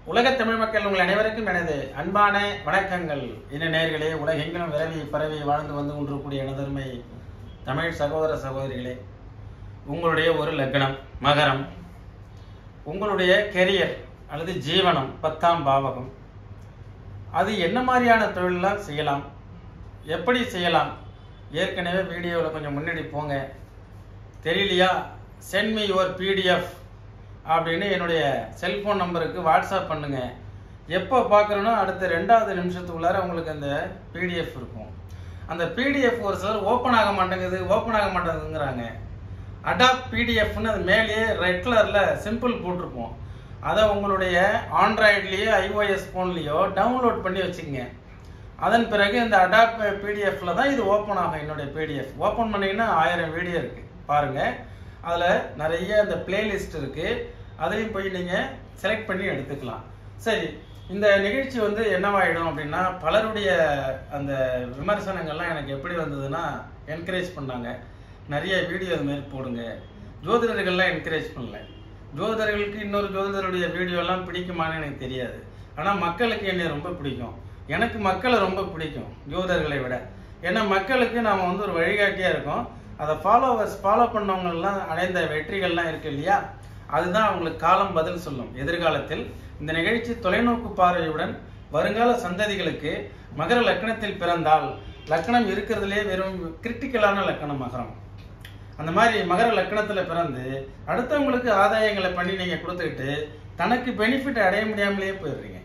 உலகத் தமிழ் மக்கள் உங்கள் அனைவருக்கும் எனது அன்பான வணக்கங்கள் என்ன நேர்களே உலகெங்கிலும் விரவி பரவி வாழ்ந்து வந்து கொண்டிருக்கக்கூடிய எனதருமை தமிழ் சகோதர சகோதரிகளே உங்களுடைய ஒரு லக்னம் மகரம் உங்களுடைய கெரியர் அல்லது ஜீவனம் பத்தாம் பாவகம் அது என்ன மாதிரியான தொழிலெலாம் செய்யலாம் எப்படி செய்யலாம் ஏற்கனவே வீடியோவில் கொஞ்சம் முன்னாடி போங்க தெரியலையா சென்ட் மீ யுவர் பிடிஎஃப் அப்படின்னு என்னுடைய செல்போன் நம்பருக்கு வாட்ஸ்அப் பண்ணுங்க எப்போ பார்க்குறேனோ அடுத்த ரெண்டாவது நிமிஷத்துக்குள்ளார உங்களுக்கு அந்த பிடிஎஃப் இருக்கும் அந்த பிடிஎஃப் ஒரு சிலர் ஓப்பன் ஆக மாட்டேங்குது ஓப்பன் ஆக மாட்டேங்குதுங்கிறாங்க அடாப் பிடிஎஃப்னு அது மேலேயே ரெட் கலரில் சிம்பிள் போட்டிருப்போம் அதை உங்களுடைய ஆண்ட்ராய்ட்லேயோ ஐஓஎஸ் ஃபோன்லேயோ டவுன்லோட் பண்ணி வச்சுக்கங்க அதன் பிறகு இந்த அடாப் பிடிஎஃப்ல தான் இது ஓப்பன் ஆகும் என்னுடைய பிடிஎஃப் ஓப்பன் பண்ணீங்கன்னா ஆயிரம் வீடியோ இருக்கு பாருங்க அதில் நிறைய இந்த பிளேலிஸ்ட் இருக்கு அதையும் போய் நீங்கள் செலக்ட் பண்ணி எடுத்துக்கலாம் சரி இந்த நிகழ்ச்சி வந்து என்னவாயிடும் அப்படின்னா பலருடைய அந்த விமர்சனங்கள்லாம் எனக்கு எப்படி வந்ததுன்னா என்கரேஜ் பண்ணாங்க நிறைய வீடியோ அது மாதிரி போடுங்க ஜோதிடர்கள்லாம் என்கரேஜ் பண்ணல ஜோதிடர்களுக்கு இன்னொரு ஜோதிடருடைய வீடியோலாம் பிடிக்குமான்னு எனக்கு தெரியாது ஆனால் மக்களுக்கு என்னை ரொம்ப பிடிக்கும் எனக்கு மக்களை ரொம்ப பிடிக்கும் ஜோதிடர்களை விட ஏன்னா மக்களுக்கு நாம் வந்து ஒரு வழிகாட்டியாக இருக்கோம் அதை ஃபாலோவர்ஸ் ஃபாலோ பண்ணவங்கெல்லாம் அடைந்த வெற்றிகள்லாம் இருக்கு இல்லையா அதுதான் அவங்களுக்கு காலம் பதில் சொல்லும் எதிர்காலத்தில் இந்த நிகழ்ச்சி தொலைநோக்கு பார்வையுடன் வருங்கால சந்ததிகளுக்கு மகர லக்கணத்தில் பிறந்தால் லக்கணம் இருக்கிறதுலே வெறும் கிரிட்டிக்கலான லக்கணம் மகரம் அந்த மாதிரி மகர லக்கணத்துல பிறந்து அடுத்தவங்களுக்கு ஆதாயங்களை பண்ணி நீங்க கொடுத்துக்கிட்டு தனக்கு பெனிஃபிட் அடைய முடியாமலேயே போயிடுறீங்க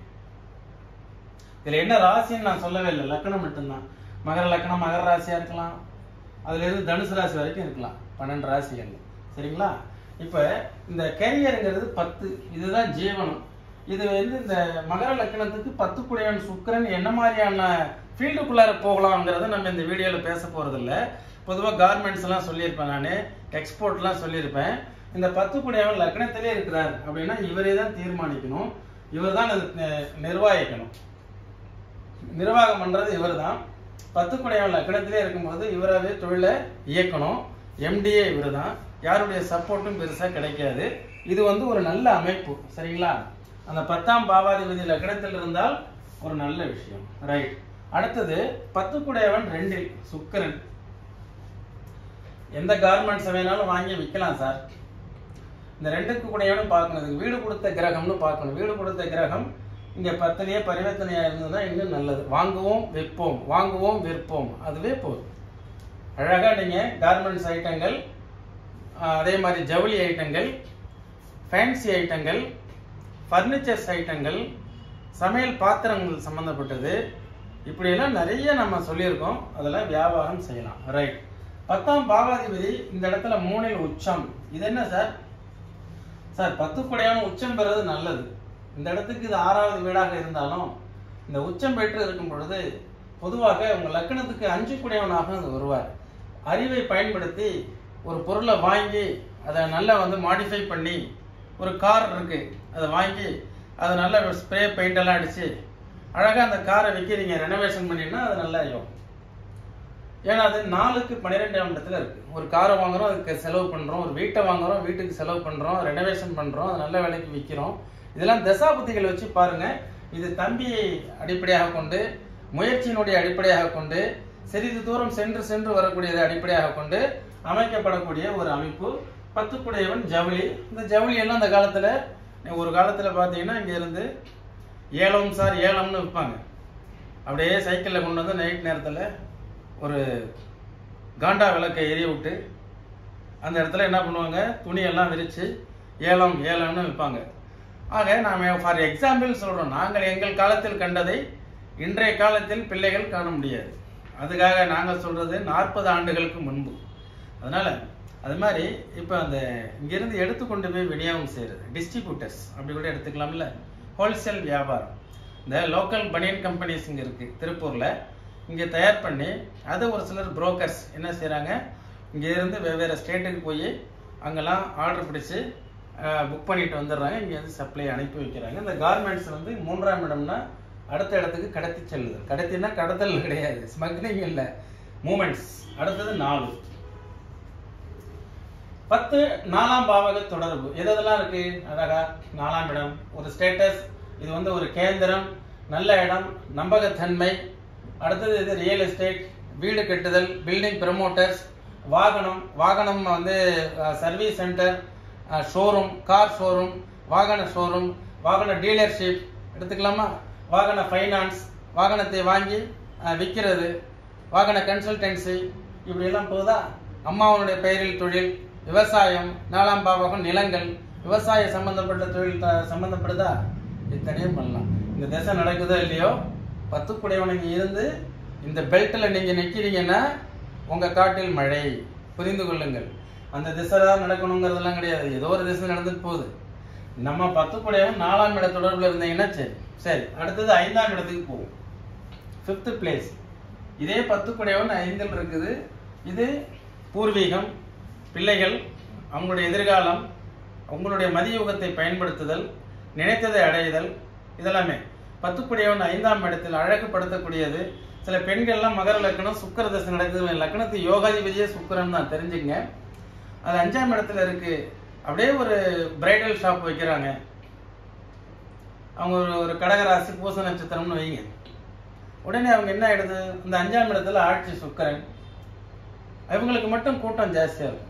இதுல என்ன ராசின்னு நான் சொல்லவே இல்லை லக்கணம் மட்டும்தான் மகர லக்கணம் மகர ராசியா இருக்கலாம் அதுல இருந்து தனுசு ராசி வரைக்கும் இருக்கலாம் பன்னெண்டு ராசிகள் சரிங்களா இப்ப இந்த கேரியருங்கிறது பத்து இதுதான் ஜீவனம் இது வந்து இந்த மகர லக்கணத்துக்கு பத்து குடையவன் சுக்கரன் என்ன மாதிரியான ஃபீல்டுக்குள்ளார போகலாம்ங்கிறத நம்ம இந்த வீடியோல பேச போறது இல்ல பொதுவாக கார்மெண்ட்ஸ் எல்லாம் சொல்லியிருப்பேன் நான் எக்ஸ்போர்ட்லாம் சொல்லியிருப்பேன் இந்த பத்து குடையவன் லக்னத்திலே இருக்கிறார் அப்படின்னா இவரே தான் தீர்மானிக்கணும் இவர் தான் அது நிர்வாகிக்கணும் நிர்வாகம் பண்றது இவர் தான் பத்து குடையவன் லக்கணத்திலே இருக்கும்போது இவராகவே தொழிலை இயக்கணும் எம்டிஏ இவர் தான் யாருடைய சப்போர்ட்டும் பெருசா கிடைக்காது இது வந்து ஒரு நல்ல அமைப்பு சரிங்களா அந்த பத்தாம் பாவாதிபதி லக்கணத்தில் இருந்தால் ஒரு நல்ல விஷயம் ரைட் அடுத்தது பத்து குடையவன் ரெண்டில் சுக்கரன் எந்த கார்மெண்ட்ஸ் வேணாலும் வாங்கி விற்கலாம் சார் இந்த ரெண்டுக்கு கூடையவனும் பார்க்கணும் இதுக்கு வீடு கொடுத்த கிரகம்னு பார்க்கணும் வீடு கொடுத்த கிரகம் இங்க பத்திலேயே பரிவர்த்தனையா இருந்ததுன்னா இன்னும் நல்லது வாங்குவோம் விற்போம் வாங்குவோம் விற்போம் அதுவே போதும் அழகா நீங்க கார்மெண்ட்ஸ் ஐட்டங்கள் ஆஹ், அதே மாதிரி ஜவுளி ஐட்டங்கள் ஃபேன்சி ஐட்டங்கள் ஃபர்னிச்சர்ஸ் ஐட்டங்கள் சமையல் பாத்திரங்கள் சம்பந்தப்பட்டது இப்படியெல்லாம் நிறைய நம்ம சொல்லியிருக்கோம் அதெல்லாம் வியாபாரம் செய்யலாம் ரைட் பத்தாம் பாவாதிபதி இந்த இடத்துல மூணில் உச்சம் இது என்ன சார் சார் பத்து குடையான உச்சம் பெறது நல்லது இந்த இடத்துக்கு இது ஆறாவது வீடாக இருந்தாலும் இந்த உச்சம் பெற்று இருக்கும் பொழுது பொதுவாக உங்க லக்கணத்துக்கு அஞ்சு குடையவனாக அது வருவார் அறிவை பயன்படுத்தி ஒரு பொருளை வாங்கி அதை நல்லா வந்து மாடிஃபை பண்ணி ஒரு கார் இருக்கு அதை வாங்கி அதை நல்லா ஸ்ப்ரே பெயிண்ட் எல்லாம் அடிச்சு அழகா அந்த காரை விற்கிறீங்க ரெனோவேஷன் பண்ணினா அது நல்லா ஆகும் ஏன்னா அது நாலுக்கு பன்னிரெண்டாம் இடத்துல இருக்கு ஒரு காரை வாங்குறோம் அதுக்கு செலவு பண்றோம் ஒரு வீட்டை வாங்குறோம் வீட்டுக்கு செலவு பண்றோம் ரெனோவேஷன் பண்றோம் அது நல்ல விலைக்கு விற்கிறோம் இதெல்லாம் தசாபுத்திகள் வச்சு பாருங்க இது தம்பியை அடிப்படையாக கொண்டு முயற்சியினுடைய அடிப்படையாக கொண்டு சிறிது தூரம் சென்று சென்று வரக்கூடியதை அடிப்படையாக கொண்டு அமைக்கப்படக்கூடிய ஒரு அமைப்பு பத்துக்குடையவன் ஜவுளி இந்த ஜவுளி எல்லாம் அந்த காலத்துல ஒரு காலத்துல பாத்தீங்கன்னா இங்க இருந்து ஏலம் சார் ஏலம்னு விற்பாங்க அப்படியே சைக்கிளில் கொண்டு வந்து நைட் நேரத்தில் ஒரு காண்டா விளக்கை எரிய விட்டு அந்த இடத்துல என்ன பண்ணுவாங்க துணியெல்லாம் விரித்து ஏலம் ஏலம்னு விற்பாங்க ஆக நாம் ஃபார் எக்ஸாம்பிள் சொல்கிறோம் நாங்கள் எங்கள் காலத்தில் கண்டதை இன்றைய காலத்தில் பிள்ளைகள் காண முடியாது அதுக்காக நாங்கள் சொல்கிறது நாற்பது ஆண்டுகளுக்கு முன்பு அதனால் அது மாதிரி இப்போ அந்த இங்கேருந்து எடுத்துக்கொண்டு போய் விநியோகம் செய்கிறது டிஸ்ட்ரிபியூட்டர்ஸ் அப்படி கூட எடுத்துக்கலாம்ல ஹோல்சேல் வியாபாரம் இந்த லோக்கல் பனியன் கம்பெனிஸ் இங்கே இருக்குது திருப்பூரில் இங்கே தயார் பண்ணி அதை ஒரு சிலர் புரோக்கர்ஸ் என்ன செய்கிறாங்க இங்கே இருந்து வெவ்வேறு ஸ்டேட்டுக்கு போய் அங்கெல்லாம் ஆர்டர் பிடிச்சு புக் பண்ணிட்டு வந்துடுறாங்க இங்கே வந்து சப்ளை அனுப்பி வைக்கிறாங்க இந்த கார்மெண்ட்ஸ் வந்து மூன்றாம் இடம்னா அடுத்த இடத்துக்கு கடத்தி செல்லுது கடத்தினா கடத்தல் கிடையாது ஸ்மக்லிங் இல்லை மூமெண்ட்ஸ் அடுத்தது நாலு பத்து நாலாம் பாவக தொடர்பு எது எதெல்லாம் இருக்கு அழகா நாலாம் இடம் ஒரு ஸ்டேட்டஸ் இது வந்து ஒரு கேந்திரம் நல்ல இடம் நம்பகத்தன்மை அடுத்தது இது ரியல் எஸ்டேட் வீடு கட்டுதல் பில்டிங் ப்ரமோட்டர்ஸ் வாகனம் வாகனம் வந்து service centre showroom car showroom வாகன ஷோரூம் வாகன டீலர்ஷிப் எடுத்துக்கலாமா வாகன ஃபைனான்ஸ் வாகனத்தை வாங்கி அஹ், விற்கிறது வாகன கன்சல்டன்சி இப்படி எல்லாம் போகுதா அம்மாவனுடைய பெயரில் தொழில் விவசாயம் நாலாம் பாவகம் நிலங்கள் விவசாய சம்பந்தப்பட்ட தொழில் த- சம்பந்தப்படுதா இத்தனையும் பண்ணலாம் இந்த திசை நடக்குதோ இல்லையோ பத்து குடையவனுங்க இருந்து இந்த பெல்ட்டில் நீங்க நிக்கிறீங்கன்னா உங்க காட்டில் மழை புரிந்து கொள்ளுங்கள் அந்த திசை தான் நடக்கணுங்கிறதெல்லாம் கிடையாது ஏதோ ஒரு திசை நடந்துட்டு போகுது நம்ம பத்து குடையவன் நாலாம் இட தொடர்புல இருந்தீங்கன்னா சரி சரி அடுத்தது ஐந்தாம் இடத்துக்கு போவோம் ஃபிஃப்த் பிளேஸ் இதே பத்து குடையவன் ஐந்தில் இருக்குது இது பூர்வீகம் பிள்ளைகள் அவங்களுடைய எதிர்காலம் உங்களுடைய மதியுகத்தை பயன்படுத்துதல் நினைத்ததை அடையுதல் இதெல்லாமே பத்துக்குடையவன் ஐந்தாம் இடத்தில் அழகுபடுத்தக்கூடியது சில பெண்கள்லாம் மகர லக்னம் சுக்கர தசை நடக்குது லக்னத்து யோகாதிபதியே சுக்கிரன் தான் தெரிஞ்சுங்க அது அஞ்சாம் இடத்துல இருக்கு அப்படியே ஒரு பிரைடல் ஷாப் வைக்கிறாங்க அவங்க ஒரு ஒரு கடகராசி பூச நட்சத்திரம்னு வைங்க உடனே அவங்க என்ன ஆயிடுது இந்த அஞ்சாம் இடத்துல ஆட்சி சுக்கிரன் இவங்களுக்கு மட்டும் கூட்டம் ஜாஸ்தியா இருக்கும்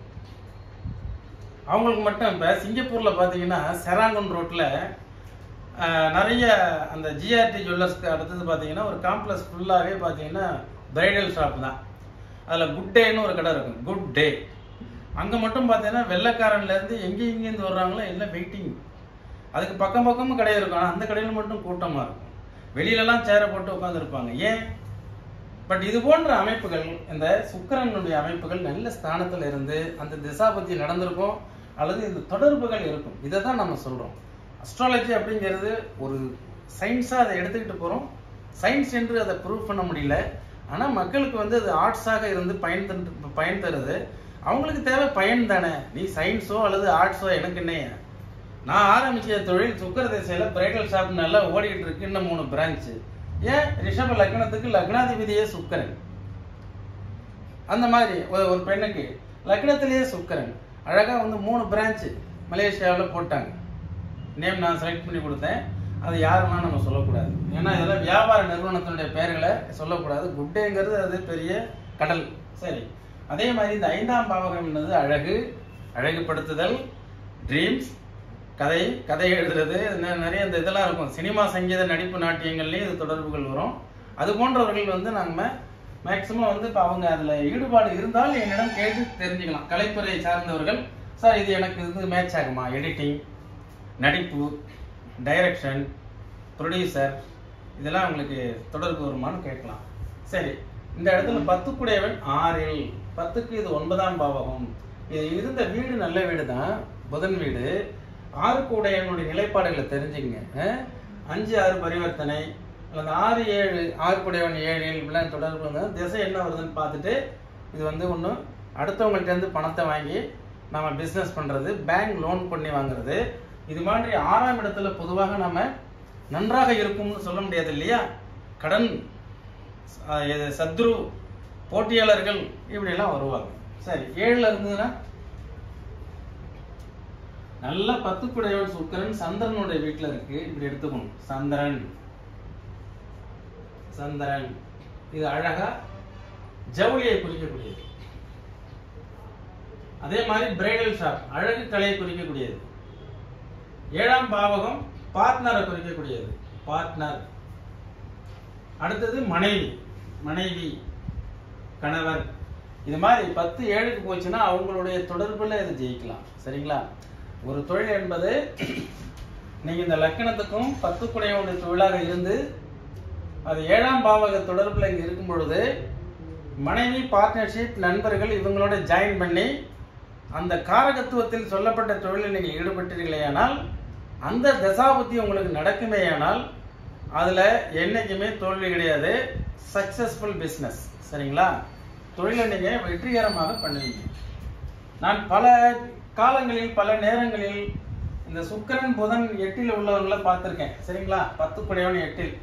அவங்களுக்கு மட்டும் இப்ப சிங்கப்பூர்ல பாத்தீங்கன்னா செராங்கன் ரோட்ல ஆஹ், நிறைய அந்த ஜிஆர்டி ஜுவல்லர்ஸ்க்கு அடுத்தது பாத்தீங்கன்னா ஒரு காம்ப்ளெக்ஸ் ஃபுல்லாவே பாத்தீங்கன்னா பிரைடல் ஷாப் தான் அதுல குட் டேன்னு ஒரு கடை இருக்கும் குட் டே அங்க மட்டும் பாத்தீங்கன்னா வெள்ளைக்காரன்ல இருந்து எங்க இருந்து வர்றாங்களோ எல்லாம் வெயிட்டிங் அதுக்கு பக்கம் பக்கமும் கடை இருக்கும் ஆனா அந்த கடையில மட்டும் கூட்டமா இருக்கும் வெளியிலலாம் சேரை போட்டு உட்காந்துருப்பாங்க ஏன் பட் இது போன்ற அமைப்புகள் இந்த சுக்கிரனுடைய அமைப்புகள் நல்ல ஸ்தானத்துல இருந்து அந்த திசாபத்தி நடந்திருக்கும் அல்லது இந்த தொடர்புகள் இருக்கும் இதை தான் நம்ம சொல்றோம் அஸ்ட்ராலஜி அப்படிங்கிறது ஒரு சயின்ஸா அதை எடுத்துக்கிட்டு போறோம் சயின்ஸ் என்று அதை ப்ரூவ் பண்ண முடியல ஆனா மக்களுக்கு வந்து அது ஆர்ட்ஸாக இருந்து பயன் தந்து- பயன் தருது அவங்களுக்கு தேவை பயன் தானே நீ சயின்ஸோ அல்லது ஆர்ட்ஸோ எனக்கு என்ன நான் ஆரம்பிச்ச தொழில் சுக்கர திசையில பிரைடல் ஷாப் நல்லா ஓடிக்கிட்டு இருக்கு இன்னும் மூணு பிரான்ச் ஏன் ரிஷப லக்னத்துக்கு லக்னாதிபதியே சுக்கரன் அந்த மாதிரி ஒரு ஒரு பெண்ணுக்கு லக்னத்திலேயே சுக்கரன் அழகா வந்து மூணு பிரான்ச் மலேசியாவில் போட்டாங்க நேம் நான் செலக்ட் பண்ணி கொடுத்தேன் அது யாருன்னா நம்ம சொல்லக்கூடாது ஏன்னா இதெல்லாம் வியாபார நிறுவனத்தினுடைய பெயர்களை சொல்லக்கூடாது குட்டேங்கிறது அது பெரிய கடல் சரி அதே மாதிரி இந்த ஐந்தாம் பாவகம் என்பது அழகு அழகுபடுத்துதல் ட்ரீம்ஸ் கதை கதை எழுதுறது நெ- நிறைய இந்த இதெல்லாம் இருக்கும் சினிமா சங்கீத நடிப்பு நாட்டியங்கள்லயும் இது தொடர்புகள் வரும் அது போன்றவர்கள் வந்து நம்ம மேக்சிமம் வந்து இப்போ அவங்க அதுல ஈடுபாடு இருந்தால் என்னிடம் கேட்டு தெரிஞ்சுக்கலாம் கலைத்துறையை சார்ந்தவர்கள் சார் இது எனக்கு இது மேட்ச் ஆகுமா எடிட்டிங் நடிப்பு டைரக்ஷன் ப்ரொடியூசர் இதெல்லாம் உங்களுக்கு தொடர்பு வருமான்னு கேட்கலாம் சரி இந்த இடத்துல பத்துக்குடையவன் ஆறில் பத்துக்கு இது ஒன்பதாம் பாவகம் இது இருந்த வீடு நல்ல வீடு தான் புதன் வீடு ஆறுக்கு உடையவனுடைய நிலைப்பாடுகளை தெரிஞ்சுங்க அஹ்? அஞ்சு ஆறு பரிவர்த்தனை அல்லது ஆறு ஏழு ஆறுக்குடையவன் ஏழில் இப்படிலாம் தொடர்பு இருந்தா திசை என்ன வருதுன்னு பார்த்துட்டு இது வந்து ஒன்று அடுத்தவங்கள்ட்ட இருந்து பணத்தை வாங்கி நம்ம பிஸ்னஸ் பண்றது பேங்க் லோன் பண்ணி வாங்குறது இது மாதிரி ஆறாம் இடத்துல பொதுவாக நம்ம நன்றாக இருக்கும்னு சொல்ல முடியாது இல்லையா கடன் அஹ், இது சத்ரு போட்டியாளர்கள் இப்படி எல்லாம் வருவாங்க சரி ஏழுல இருந்ததுன்னா நல்ல பத்து குடையவன் சுக்கரன் சந்திரனுடைய வீட்டுல இருக்கு இப்படி எடுத்துக்கணும் சந்திரன் சந்திரன் இது அழகா ஜவுளியை குறிக்கக்கூடியது அதே மாதிரி பிரைடல் ஷாப் அழகு கலையை குறிக்கக்கூடியது ஏழாம் பாவகம் பார்ட்னரை குறிக்கக்கூடியது பார்ட்னர் அடுத்தது மனைவி மனைவி கணவர் இது மாதிரி பத்து ஏழுக்கு போச்சுன்னா அவங்களுடைய தொடர்புல இதை ஜெயிக்கலாம் சரிங்களா ஒரு தொழில் என்பது நீங்க இந்த லக்கணத்துக்கும் பத்து குடையவனுடைய தொழிலாக இருந்து அது ஏழாம் பாவக தொடர்புல இங்க இருக்கும் பொழுது மனைவி பார்ட்னர்ஷிப் நண்பர்கள் இவங்களோட ஜாயின் பண்ணி அந்த காரகத்துவத்தில் சொல்லப்பட்ட தொழிலில் நீங்கள் ஈடுபட்டீர்களேயானால் அந்த தசாபுத்தி உங்களுக்கு நடக்குமேயானால் அதுல என்னைக்குமே தோல்வி கிடையாது சக்சஸ்ஃபுல் பிசினஸ் சரிங்களா தொழிலை நீங்க வெற்றிகரமாக பண்ணுவீங்க நான் பல காலங்களில் பல நேரங்களில் இந்த சுக்கிரன் புதன் எட்டில் உள்ளவங்களை பார்த்திருக்கேன் சரிங்களா பத்து குடையவன் எட்டில்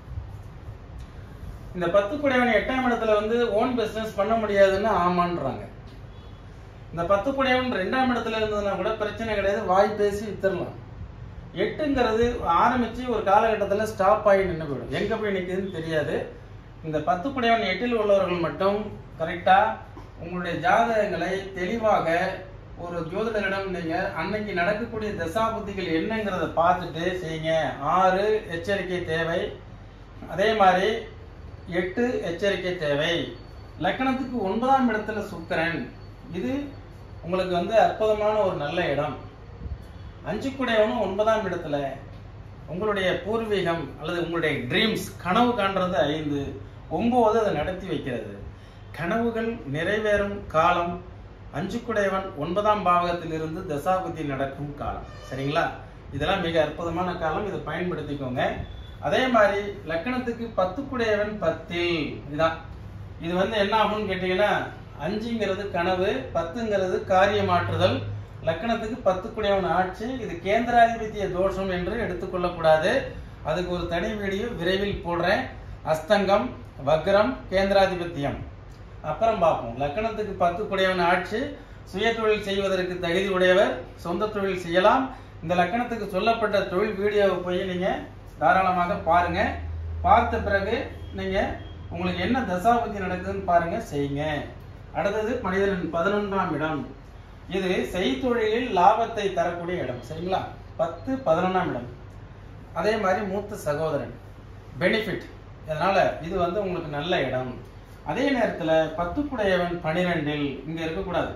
இந்த பத்து குடையவன் எட்டாம் இடத்துல வந்து ஓன் பிசினஸ் பண்ண முடியாதுன்னு ஆமான்றாங்க இந்த பத்து குடையவன் ரெண்டாம் இடத்துல இருந்ததுன்னா கூட பிரச்சனை கிடையாது வாய் பேசி வித்துடலாம் எட்டுங்கிறது ஆரம்பிச்சு ஒரு காலகட்டத்தில் ஸ்டாப் ஆகி நின்று போயிடும் எங்க போய் நிற்குதுன்னு தெரியாது இந்த பத்து குடையவன் எட்டில் உள்ளவர்கள் மட்டும் கரெக்டா உங்களுடைய ஜாதகங்களை தெளிவாக ஒரு ஜோதிடரிடம் நீங்க அன்னைக்கு நடக்கக்கூடிய தசாபுத்திகள் என்னங்கிறத பார்த்துட்டு செய்யுங்க ஆறு எச்சரிக்கை தேவை அதே மாதிரி எட்டு எச்சரிக்கை தேவை லக்கணத்துக்கு ஒன்பதாம் இடத்துல சுக்கிரன் இது உங்களுக்கு வந்து அற்புதமான ஒரு நல்ல இடம் அஞ்சு குடையவனும் ஒன்பதாம் இடத்துல உங்களுடைய பூர்வீகம் அல்லது உங்களுடைய ட்ரீம்ஸ் கனவு காண்றது ஐந்து ஒன்பது அதை நடத்தி வைக்கிறது கனவுகள் நிறைவேறும் காலம் அஞ்சு குடையவன் ஒன்பதாம் பாவகத்திலிருந்து தசாபுத்தி நடக்கும் காலம் சரிங்களா இதெல்லாம் மிக அற்புதமான காலம் இதை பயன்படுத்திக்கோங்க அதே மாதிரி லக்கணத்துக்கு பத்து குடையவன் பத்தில் இதுதான் இது வந்து என்ன ஆகும்னு கேட்டீங்கன்னா அஞ்சுங்கிறது கனவு பத்துங்கிறது காரியமாற்றுதல் லக்கணத்துக்கு பத்து குடையவன் ஆட்சி இது கேந்திராதிபத்திய தோஷம் என்று எடுத்துக்கொள்ளக்கூடாது அதுக்கு ஒரு தனி வீடியோ விரைவில் போடுறேன் அஸ்தங்கம் வக்ரம் கேந்திராதிபத்தியம் அப்புறம் பார்ப்போம் லக்கணத்துக்கு பத்து குடையவன் ஆட்சி சுய தொழில் செய்வதற்கு தகுதி உடையவர் சொந்த தொழில் செய்யலாம் இந்த லக்கணத்துக்கு சொல்லப்பட்ட தொழில் வீடியோவை போய் நீங்க தாராளமாக பாருங்க பார்த்த பிறகு நீங்க உங்களுக்கு என்ன தசாபுத்தி நடக்குதுன்னு பாருங்க செய்யுங்க அடுத்தது மனிதனின் பதினொன்றாம் இடம் இது செய்தொழிலில் லாபத்தை தரக்கூடிய இடம் சரிங்களா பத்து பதினொன்றாம் இடம் அதே மாதிரி மூத்த சகோதரன் பெனிஃபிட் அதனால இது வந்து உங்களுக்கு நல்ல இடம் அதே நேரத்துல பத்துக்குடையவன் பனிரெண்டில் இங்க இருக்கக்கூடாது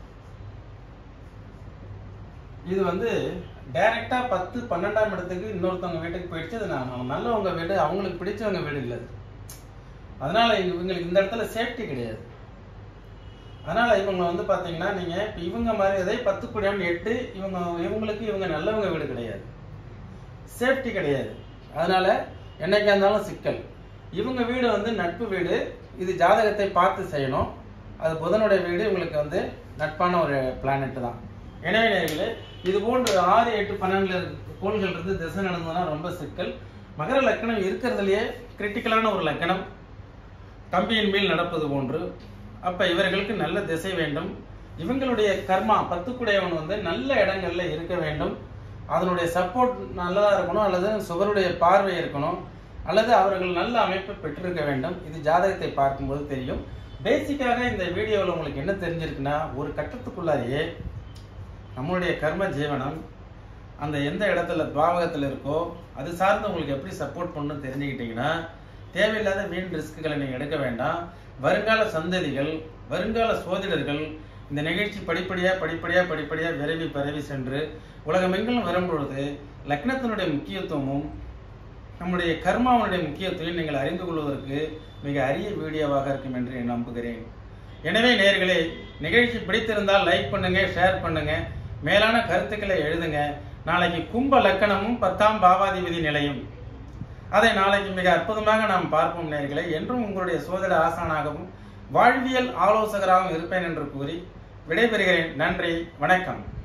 இது வந்து டைரக்டா பத்து பன்னெண்டாம் இடத்துக்கு இன்னொருத்தவங்க வீட்டுக்கு போயிடுச்சு அது நான் நல்லவங்க வீடு அவங்களுக்கு பிடிச்சவங்க வீடு இல்லை அது. அதனால இங்க- இவங்களுக்கு இந்த இடத்துல சேஃப்டி கிடையாது அதனால இவங்க வந்து பாத்தீங்கன்னா நீங்க இப்ப இவங்க மாதிரி அதே பத்து குடியான் எட்டு இவங்க இவங்களுக்கு இவங்க நல்லவங்க வீடு கிடையாது சேஃப்டி கிடையாது அதனால என்னைக்கா இருந்தாலும் சிக்கல் இவங்க வீடு வந்து நட்பு வீடு இது ஜாதகத்தை பார்த்து செய்யணும் அது புதனுடைய வீடு உங்களுக்கு வந்து நட்பான ஒரு பிளானட் தான் எனவே நேர்களே இது போன்று ஆறு எட்டு பன்னெண்டுல கோள்கள் இருந்து திசை நடந்ததுன்னா ரொம்ப சிக்கல் மகர லக்கணம் இருக்கிறதுலயே கிரிட்டிக்கலான ஒரு லக்கணம் கம்பியின் மேல் நடப்பது போன்று அப்ப இவர்களுக்கு நல்ல திசை வேண்டும் இவங்களுடைய கர்மா பத்துக்குடையவன் வந்து நல்ல இடங்கள்ல இருக்க வேண்டும் அதனுடைய சப்போர்ட் நல்லதா இருக்கணும் அல்லது சுவருடைய பார்வை இருக்கணும் அல்லது அவர்கள் நல்ல அமைப்பை பெற்றிருக்க வேண்டும் இது ஜாதகத்தை பார்க்கும்போது தெரியும் பேசிக்காக இந்த வீடியோவில் உங்களுக்கு என்ன தெரிஞ்சிருக்குன்னா ஒரு கட்டத்துக்குள்ளாரையே நம்மளுடைய கர்ம ஜீவனம் அந்த எந்த இடத்துல பாவகத்தில் இருக்கோ அது சார்ந்து உங்களுக்கு எப்படி சப்போர்ட் பண்ணணும் தெரிஞ்சுக்கிட்டீங்கன்னா தேவையில்லாத வீண் ரிஸ்க்குகளை நீங்கள் எடுக்க வேண்டாம் வருங்கால சந்ததிகள் வருங்கால சோதிடர்கள் இந்த நிகழ்ச்சி படிப்படியா படிப்படியா படிப்படியா விரைவி பரவி சென்று உலகமெங்கிலும் வரும்பொழுது லக்னத்தினுடைய முக்கியத்துவமும் நம்முடைய கர்மாவனுடைய முக்கியத்துவம் நீங்கள் அறிந்து கொள்வதற்கு மிக அரிய வீடியோவாக இருக்கும் என்று நான் நம்புகிறேன் எனவே நேர்களே நிகழ்ச்சி பிடித்திருந்தால் லைக் பண்ணுங்க ஷேர் பண்ணுங்க மேலான கருத்துக்களை எழுதுங்க நாளைக்கு கும்ப லக்கணமும் பத்தாம் பாவாதிபதி நிலையும் அதை நாளைக்கு மிக அற்புதமாக நாம் பார்ப்போம் நேர்களே என்றும் உங்களுடைய சோதர ஆசானாகவும் வாழ்வியல் ஆலோசகராகவும் இருப்பேன் என்று கூறி விடைபெறுகிறேன் நன்றி வணக்கம்